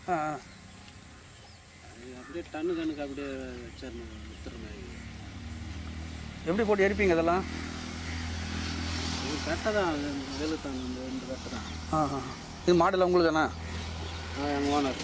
ஆ ஆ. அது அப்படியே டன்னு கணக்கு அப்படியே வச்சிடணும் வித்துற மாதிரி எப்படி போட்டு எரிப்பீங்க இதெல்லாம் இது கட்டை தான் அது வெளுத்தான் இந்த இந்த கட்டை தான் ஆ ஆ இது மாடல் உங்களுக்கு தானே ஆ எங்கள் ஓனர்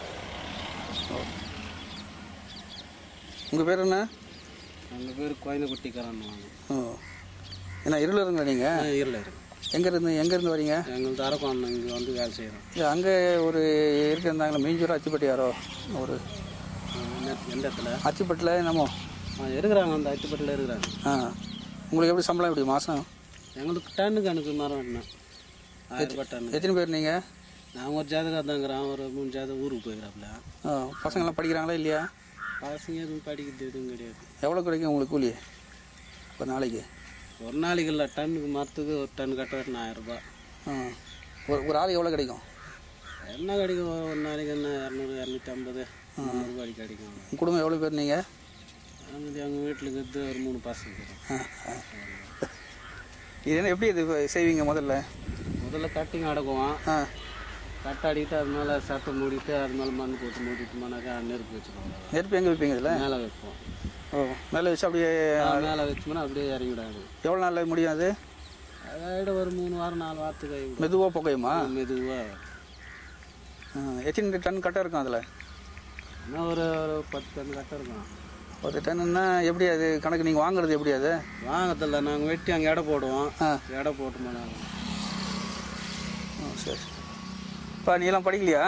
உங்கள் பேர் என்ன எங்கள் பேர் கோயிலக்குட்டிக்காரன் வாங்க ஓ என்ன இருளில் இருங்களா நீங்கள் இருள இருக்கு எங்கேருந்து எங்கேருந்து வரீங்க எங்களுக்கு அரக்கோணம் இங்கே வந்து வேலை செய்கிறோம் இல்லை அங்கே ஒரு இருக்கிருந்தாங்களே மீஞ்சூர் அச்சிப்பட்டி யாரோ ஒரு எந்த இடத்துல அச்சிப்பட்டில் என்னமோ ஆ இருக்கிறாங்க அந்த அட்டுப்பட்டில் இருக்கிறாங்க ஆ உங்களுக்கு எப்படி சம்பளம் எப்படி மாதம் எங்களுக்கு டன்னு கணக்கு மரம் என்ன ஆயிரம் ரூபாய் டன்னு எத்தனை பேர் நீங்கள் நாங்கள் ஒரு ஜாதகம் தாங்கிறோம் ஒரு மூணு ஜாதகம் ஊருக்கு போய்க்கிறாப்புல பசங்களாம் படிக்கிறாங்களா இல்லையா பசங்க எதுவும் படிக்கிறது எதுவும் கிடையாது எவ்வளோ கிடைக்கும் உங்களுக்கு கூலி ஒரு நாளைக்கு ஒரு நாளைக்கு இல்லை டன்னுக்கு மரத்துக்கு ஒரு டன் கட்ட வெட்டினா ஆயிரம் ரூபாய் ஆ ஒரு ஒரு ஆள் எவ்வளோ கிடைக்கும் என்ன கிடைக்கும் ஒரு ஒரு நாளைக்கு என்ன இரநூறு இரநூத்தி ஐம்பது முந்நூறுபா அடி கிடைக்கும் உங்கள் குடும்பம் எவ்வளோ பேர் நீங்கள் அங்கே எங்கள் வீட்டில் இருக்கிறது ஒரு மூணு பசங்க இருக்கும். இது என்ன எப்படி இது செய்வீங்க முதல்ல முதல்ல கட்டிங் அடக்குவோம் ஆ கட்டை அடிக்கிட்டு அது மேலே சட்டை மூடிட்டு அது மேலே மண் போட்டு மூடிட்டோம்னாக்கா நெருப்பு வச்சுருவோம் நெருப்பு எங்கே வைப்பீங்க இதில் மேலே வைப்போம் ஓ மேலே வச்சு அப்படியே மேலே வச்சோம்னா அப்படியே இறங்கிவிடாது எவ்வளோ நாளில் முடியும் அது அதாயிட ஒரு மூணு வாரம் நாலு வாரத்துக்கு ஆகிவிடும் மெதுவாக புகையுமா மெதுவாக ஆ, எத்தனை டன் கட்டை இருக்கும் அதில் இன்னும் ஒரு ஒரு பத்து டன் கட்டை இருக்கும் ஒரு டன்னுன்னா எப்படி அது கணக்கு நீங்கள் வாங்குறது எப்படி அது வாங்கத்தில்ல நாங்கள் வெட்டி அங்கே எடை போடுவோம் ஆ எடை போட்டோம்னா நாங்கள் ஓ சரி இப்போ நீலாம் படிக்கலையா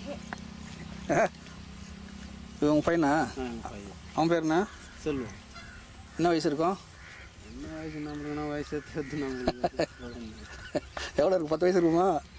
இது உங்கள் பையனா பையன் அவன் பேர் என்ன சொல்லுவோம் என்ன வயசு இருக்கும் என்ன வயசு நம்மளுக்கு என்ன வயசு எடுத்து நம்மளுக்கு எவ்வளோ இருக்கும் பத்து வயசு இருக்குமா